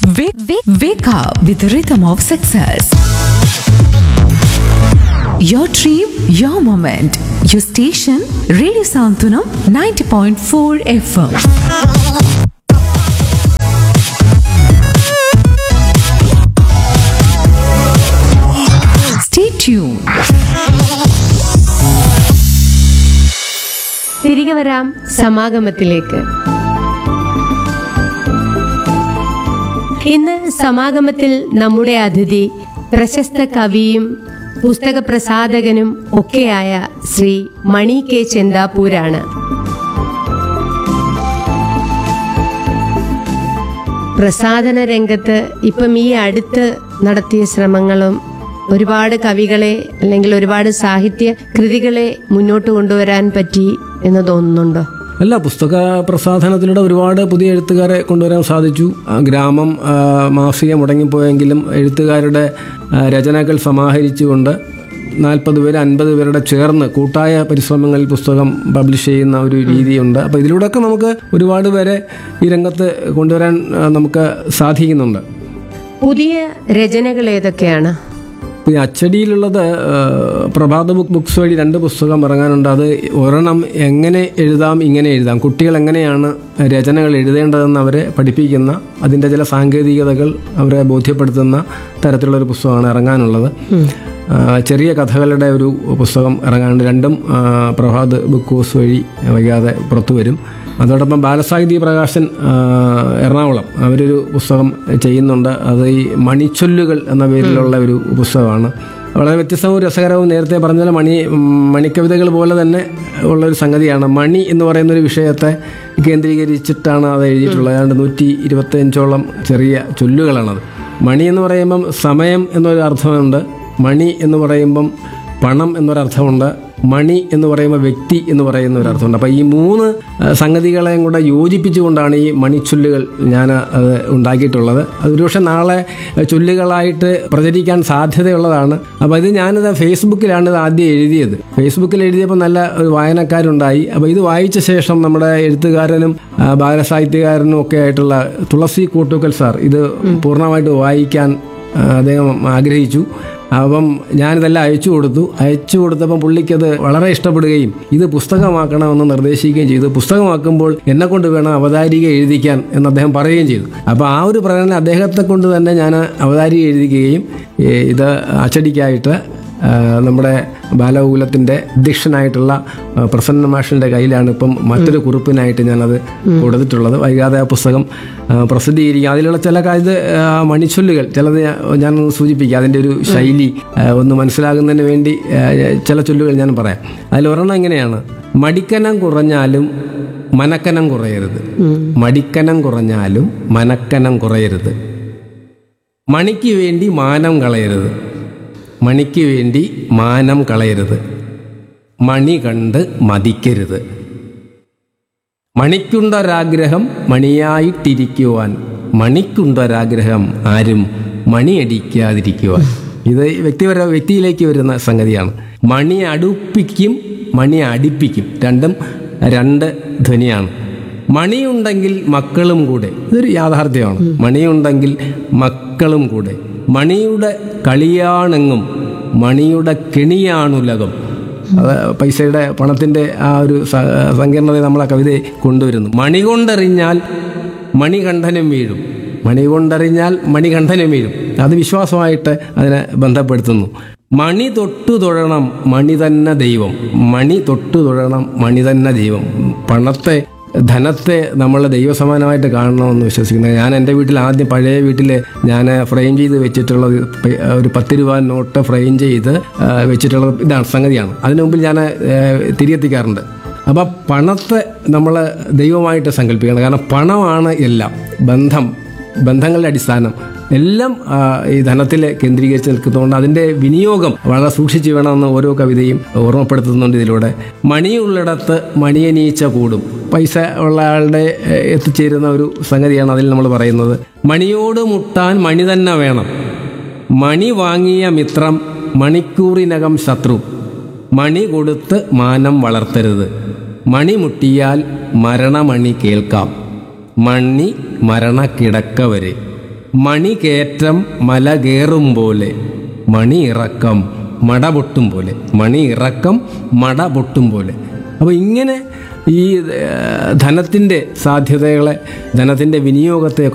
Wake, wake, wake up with the rhythm of success. Your dream, your moment. Your station, Radio Santunam 90.4 FM. Stay tuned. തിരികെ വരാം സമാഗമത്തിലേക്ക് ഇന്ന് സമാഗമത്തിൽ നമ്മുടെ അതിഥി പ്രശസ്ത കവിയും പുസ്തക പ്രസാധകനും ഒക്കെയായ ശ്രീ മണി കെ ചെന്താപ്പൂരാണ് പ്രസാധന രംഗത്ത് ഇപ്പം ഈ അടുത്ത് നടത്തിയ ശ്രമങ്ങളും ഒരുപാട് കവികളെ അല്ലെങ്കിൽ ഒരുപാട് സാഹിത്യ കൃതികളെ മുന്നോട്ട് കൊണ്ടുവരാൻ പറ്റി എന്ന് തോന്നുന്നുണ്ടോ അല്ല പുസ്തക പ്രസാധനത്തിലൂടെ ഒരുപാട് പുതിയ എഴുത്തുകാരെ കൊണ്ടുവരാൻ സാധിച്ചു ആ, ഗ്രാമം ആ, മാസിക മുടങ്ങിപ്പോയെങ്കിലും എഴുത്തുകാരുടെ ആ, രചനകൾ സമാഹരിച്ചുകൊണ്ട് നാൽപ്പത് പേര് അൻപത് പേരുടെ ചേർന്ന് കൂട്ടായ പരിശ്രമങ്ങളിൽ പുസ്തകം പബ്ലിഷ് ചെയ്യുന്ന ഒരു രീതിയുണ്ട് അപ്പോൾ ഇതിലൂടെയൊക്കെ നമുക്ക് ഒരുപാട് പേരെ ഈ രംഗത്ത് കൊണ്ടുവരാൻ ആ, നമുക്ക് സാധിക്കുന്നുണ്ട് പുതിയ രചനകൾ ഏതൊക്കെയാണ് ഈ അച്ചടിയിലുള്ളത് ആ, പ്രഭാത ബുക്ക് ബുക്സ് വഴി രണ്ട് പുസ്തകം ഇറങ്ങാനുണ്ട് അത് ഒരെണ്ണം എങ്ങനെ എഴുതാം ഇങ്ങനെ എഴുതാം കുട്ടികൾ എങ്ങനെയാണ് രചനകൾ എഴുതേണ്ടതെന്ന് അവരെ പഠിപ്പിക്കുന്ന അതിൻ്റെ ചില സാങ്കേതികതകൾ അവരെ ബോധ്യപ്പെടുത്തുന്ന തരത്തിലുള്ള ഒരു പുസ്തകമാണ് ഇറങ്ങാനുള്ളത് ആ, ചെറിയ കഥകളുടെ ഒരു പുസ്തകം ഇറങ്ങാനുണ്ട് രണ്ടും ആ, പ്രഭാത് ബുക്ക് ഹൗസ് വഴി വൈകാതെ പുറത്തു വരും അതോടൊപ്പം ബാലസാഹിത്യ പ്രകാശൻ ആ, എറണാകുളം അവരൊരു പുസ്തകം ചെയ്യുന്നുണ്ട് അത് ഈ മണിച്ചൊല്ലുകൾ എന്ന പേരിലുള്ള ഒരു പുസ്തകമാണ് വളരെ വ്യത്യസ്തവും രസകരവും നേരത്തെ പറഞ്ഞ പോലെ മണി ഉം, മണിക്കവിതകൾ പോലെ തന്നെ ഉള്ളൊരു സംഗതിയാണ് മണി എന്ന് പറയുന്ന ഒരു വിഷയത്തെ കേന്ദ്രീകരിച്ചിട്ടാണ് അത് എഴുതിയിട്ടുള്ളത് ഏതാണ്ട് നൂറ്റി ഇരുപത്തഞ്ചോളം ചെറിയ ചൊല്ലുകളാണത് മണി എന്ന് പറയുമ്പം സമയം എന്നൊരു അർത്ഥമുണ്ട് മണി എന്ന് പറയുമ്പം പണം എന്നൊരർത്ഥമുണ്ട് മണി എന്ന് പറയുമ്പോൾ വ്യക്തി എന്ന് പറയുന്ന ഒരു അർത്ഥമുണ്ട് അപ്പോൾ ഈ മൂന്ന് ആ, സംഗതികളെയും കൂടെ യോജിപ്പിച്ചുകൊണ്ടാണ് ഈ മണിച്ചൊല്ലുകൾ ഞാൻ അത് ഉണ്ടാക്കിയിട്ടുള്ളത് അത് ഒരുപക്ഷെ നാളെ ചൊല്ലുകളായിട്ട് പ്രചരിക്കാൻ സാധ്യതയുള്ളതാണ് അപ്പോൾ ഇത് ഞാനിത് ഫേസ്ബുക്കിലാണ് ഇത് ആദ്യം എഴുതിയത് ഫേസ്ബുക്കിൽ എഴുതിയപ്പോൾ നല്ല ഒരു വായനക്കാരുണ്ടായി അപ്പോൾ ഇത് വായിച്ച ശേഷം നമ്മുടെ എഴുത്തുകാരനും ആ, ബാലസാഹിത്യകാരനും ഒക്കെ ആയിട്ടുള്ള തുളസി കൂട്ടുക്കൽ സാർ ഇത് പൂർണ്ണമായിട്ട് വായിക്കാൻ ആ, അദ്ദേഹം ആഗ്രഹിച്ചു അപ്പം ഞാനിതെല്ലാം അയച്ചു കൊടുത്തു അയച്ചു കൊടുത്തപ്പം പുള്ളിക്കത് വളരെ ഇഷ്ടപ്പെടുകയും ഇത് പുസ്തകമാക്കണമെന്ന് നിർദ്ദേശിക്കുകയും ചെയ്തു പുസ്തകമാക്കുമ്പോൾ എന്നെ കൊണ്ട് വേണം അവതാരിക എഴുതിക്കാൻ എന്ന് അദ്ദേഹം പറയുകയും ചെയ്തു അപ്പോൾ ആ ഒരു പ്രകടനം അദ്ദേഹത്തെ കൊണ്ട് തന്നെ ഞാൻ അവതാരിക എഴുതിക്കുകയും ഏ, ഇത് അച്ചടിക്കായിട്ട് ആ, നമ്മുടെ ബാലകൂലത്തിൻ്റെ അധ്യക്ഷനായിട്ടുള്ള ആ, പ്രസന്ന മാഷിൻ്റെ കയ്യിലാണ് ഇപ്പം മറ്റൊരു കുറിപ്പിനായിട്ട് ഞാനത് കൊടുത്തിട്ടുള്ളത് വൈകാതെ ആ പുസ്തകം ആ, പ്രസിദ്ധീകരിക്കും അതിലുള്ള ചില കാ- ഇത് ആ, മണിച്ചൊല്ലുകൾ ചിലത് ഞാൻ- ഞാനൊന്ന് സൂചിപ്പിക്കാം അതിൻ്റെ ഒരു ശൈലി ആ, ഒന്ന് മനസ്സിലാകുന്നതിന് വേണ്ടി ആ, ചില ചൊല്ലുകൾ ഞാൻ പറയാം അതിലൊരെണ്ണം ഇങ്ങനെയാണ് മടിക്കനം കുറഞ്ഞാലും മനക്കനം കുറയരുത് മടിക്കനം കുറഞ്ഞാലും മനക്കനം കുറയരുത് മണിക്ക് വേണ്ടി മാനം കളയരുത് മണിക്ക് വേണ്ടി മാനം കളയരുത് മണി കണ്ട് മതിക്കരുത് മണിക്കുണ്ടൊരാഗ്രഹം മണിയായിട്ടിരിക്കുവാൻ മണിക്കുണ്ടൊരാഗ്രഹം ആരും മണിയടിക്കാതിരിക്കുവാൻ ഇത് വ്യക്തിപര വ്യക്തിയിലേക്ക് വരുന്ന സംഗതിയാണ് മണി അടുപ്പിക്കും മണി അടിപ്പിക്കും രണ്ടും രണ്ട് ധ്വനിയാണ് മണിയുണ്ടെങ്കിൽ മക്കളും കൂടെ ഇതൊരു യാഥാർത്ഥ്യമാണ് മണിയുണ്ടെങ്കിൽ മക്കളും കൂടെ മണിയുടെ കളിയാണെങ്ങും മണിയുടെ കെണിയാണുലകം അത് പൈസയുടെ പണത്തിൻ്റെ ആ ഒരു സ- സങ്കീർണത നമ്മളെ കവിത കൊണ്ടുവരുന്നു മണി കൊണ്ടെറിഞ്ഞാൽ മണികണ്ഠനം വീഴും മണി കൊണ്ടെറിഞ്ഞാൽ മണികണ്ഠനം വീഴും അത് വിശ്വാസമായിട്ട് അതിനെ ബന്ധപ്പെടുത്തുന്നു മണി തൊട്ടു തൊഴണം മണി തന്നെ ദൈവം മണി തൊട്ടു തൊഴണം മണി തന്നെ ദൈവം പണത്തെ ധനത്തെ നമ്മൾ ദൈവസമാനമായിട്ട് കാണണമെന്ന് വിശ്വസിക്കുന്നത് ഞാൻ എൻ്റെ വീട്ടിൽ ആദ്യം പഴയ വീട്ടിൽ ഞാൻ ഫ്രെയിം ചെയ്ത് വെച്ചിട്ടുള്ള ഒരു പ- ഒരു പത്ത് രൂപ നോട്ട് ഫ്രെയിം ചെയ്ത് ആ, വെച്ചിട്ടുള്ള ഇതാണ് സംഗതിയാണ് അതിനു മുമ്പിൽ ഞാൻ തിരികെത്തിക്കാറുണ്ട് അപ്പോൾ പണത്തെ നമ്മൾ ദൈവമായിട്ട് സങ്കല്പിക്കണം കാരണം പണമാണ് എല്ലാം ബന്ധം ബന്ധങ്ങളുടെ അടിസ്ഥാനം എല്ലാം ആ, ഈ ധനത്തിൽ കേന്ദ്രീകരിച്ച് നിൽക്കുന്നതുകൊണ്ട് അതിൻ്റെ വിനിയോഗം വളരെ സൂക്ഷിച്ച് വേണമെന്ന് ഓരോ കവിതയും ഓർമ്മപ്പെടുത്തുന്നുണ്ട് ഇതിലൂടെ മണിയുള്ളിടത്ത് മണിയനീച്ച കൂടും പൈസ ഉള്ള ആളുടെ ഏഹ്, എത്തിച്ചേരുന്ന ഒരു സംഗതിയാണ് അതിൽ നമ്മൾ പറയുന്നത് മണിയോട് മുട്ടാൻ മണി തന്നെ വേണം മണി വാങ്ങിയ മിത്രം മണിക്കൂറിനകം ശത്രു മണി കൊടുത്ത് മാനം വളർത്തരുത് മണി മുട്ടിയാൽ മരണമണി കേൾക്കാം മണി മരണക്കിടക്ക വരെ മണി കയറ്റം മല കയറും പോലെ മണി ഇറക്കം മട പൊട്ടും പോലെ മണി ഇറക്കം മട പൊട്ടും പോലെ അപ്പോൾ ഇങ്ങനെ ഈ ധനത്തിൻ്റെ സാധ്യതകളെ ധനത്തിൻ്റെ വിനിയോഗത്തെ